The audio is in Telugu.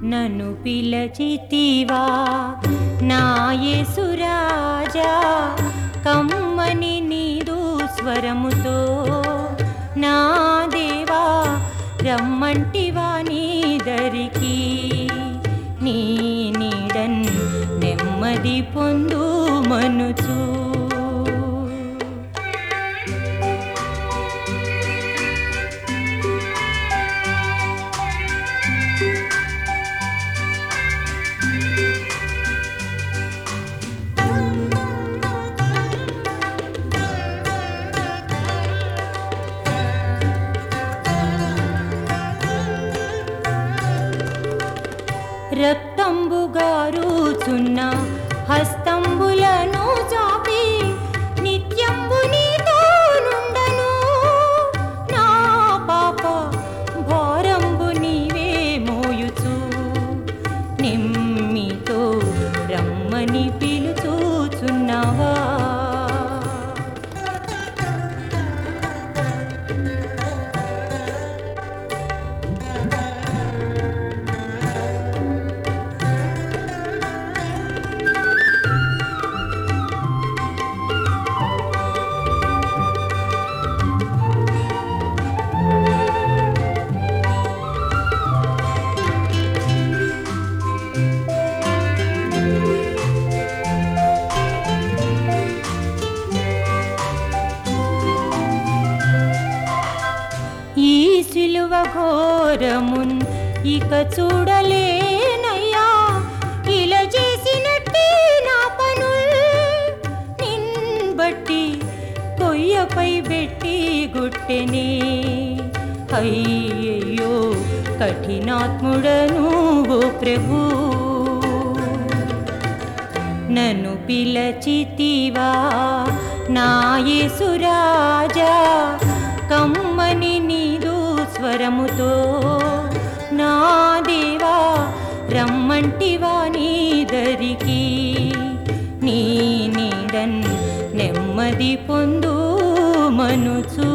నన్ను పిలచితివా నా యేసురాజా కమ్మని నీదు స్వరముతో నా దేవా రమ్మంటివా నీ దరికి నీ నీడన్ నెమ్మది పొందు మనుచు రక్తంబుగారుచున్న హస్తంబులను చాపి నిత్యంబు నీతో నుండను నా పాప భారంబు నీవే మోయుచు నిమ్మితో రమ్మని పిలుచుచున్నావా ఈ సిలువ ఘోరమున్ ఇక చూడలేనయ్యా ఇలా చేసినట్టే నా పనుల్ నిన్ బట్టి కొయ్యపై పెట్టి గుట్టెనే అయ్యయ్యో కఠినాత్ముడను ఓ ప్రభు నన్ను పిలచితివా నా యేసురాజా కమ్మని నీదు స్వరముతో నా దేవా రమ్మంటివా నీ దరికి నీ నీడన్ నెమ్మది పొందు మనుచు